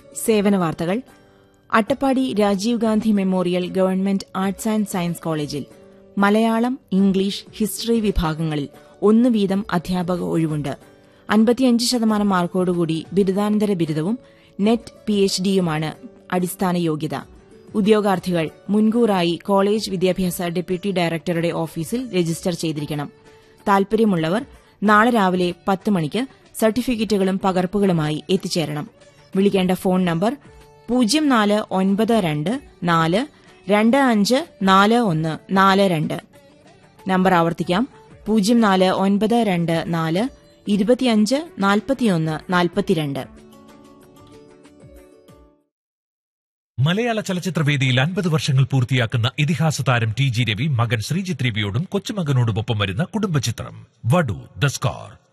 സേവന വാർത്തകൾ Attappadi Rajiv Gandhi memorial government arts and science കോളേജിൽ മലയാളം ഇംഗ്ലീഷ് ഹിസ്റ്ററി വിഭാഗങ്ങളിൽ ഒന്ന് വീതം അധ്യാപക ഒഴിവുണ്ട് അൻപത്തിയഞ്ച് ശതമാനം മാർക്കോടുകൂടി ബിരുദാനന്തര ബിരുദവും നെറ്റ് പിഎച്ച്ഡിയുമാണ് അടിസ്ഥാന യോഗ്യത ഉദ്യോഗാർത്ഥികൾ മുൻകൂറായി കോളേജ് വിദ്യാഭ്യാസ ഡെപ്യൂട്ടി ഡയറക്ടറുടെ ഓഫീസിൽ രജിസ്റ്റർ ചെയ്തിരിക്കണം താൽപര്യമുള്ളവർ നാളെ രാവിലെ പത്ത് മണിക്ക് സർട്ടിഫിക്കറ്റുകളും പകർപ്പുകളുമായി എത്തിച്ചേരണം വിളിക്കേണ്ട ഫോൺ നമ്പർ പൂജ്യം നാല് ഒൻപത് രണ്ട് നാല് രണ്ട് അഞ്ച് നാല് ഒന്ന് നാല് രണ്ട് നമ്പർ ആവർത്തിക്കാം പൂജ്യം നാല് ഒൻപത് രണ്ട് നാല് ഇരുപത്തിയഞ്ച് നാൽപ്പത്തിയൊന്ന് നാൽപ്പത്തിരണ്ട് മലയാള ചലച്ചിത്രവേദിയിൽ അൻപത് വർഷങ്ങൾ പൂർത്തിയാക്കുന്ന ഇതിഹാസ താരം ടി ജി രവി മകൻ ശ്രീജിത്ത് രവിയോടും കൊച്ചുമകനോടുമൊപ്പം വരുന്ന കുടുംബചിത്രം വടു ദ സ്കാർ